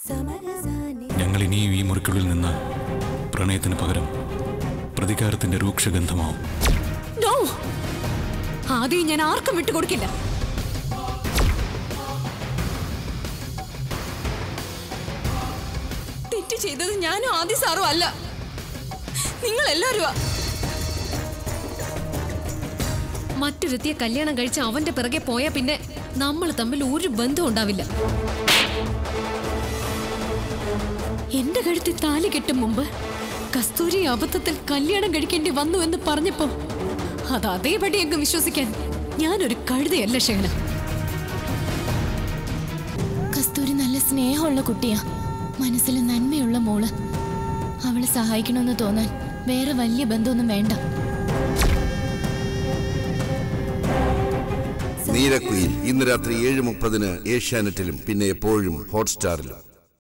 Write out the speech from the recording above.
ഞങ്ങൾ ഇനിയും ഈ മുറിക്കുള്ളിൽ നിന്ന് പ്രണയത്തിന് പകരം പ്രതികാരത്തിന്റെ രൂക്ഷഗന്ധമാവും നോ ആദ്യം ഞാൻ ആർക്കും വിട്ടുകൊടുക്കില്ല തെറ്റ് ചെയ്തത് ഞാനും ആദ്യ സാറും അല്ല നിങ്ങൾ എല്ലാവരും മറ്റൊരുത്തിയെ കല്യാണം കഴിച്ച് അവന്റെ പിറകെ പോയാ പിന്നെ നമ്മൾ തമ്മിൽ ഒരു ബന്ധം ഉണ്ടാവില്ല എന്റെ കഴുത്തിൽ താലി കെട്ടും മുമ്പ് കസ്തൂരി അബദ്ധത്തിൽ കല്യാണം കഴിക്കേണ്ടി വന്നു എന്ന് പറഞ്ഞപ്പോ അത് അതേപടി അങ്ങ് വിശ്വസിക്കാൻ ഞാനൊരു കഴുതയല്ല ഷേന കസ്തൂരി നല്ല സ്നേഹമുള്ള കുട്ടിയാ മനസ്സിൽ നന്മയുള്ള മോള് അവളെ സഹായിക്കണമെന്ന് തോന്നാൻ വേറെ വലിയ ബന്ധമൊന്നും വേണ്ട നീലക്കുയിൽ ഇന്ന് രാത്രി ഏഴ് മുപ്പതിന് ഏഷ്യാനെറ്റിലും പിന്നെ എപ്പോഴും ഹോട്ട്സ്റ്റാറിലും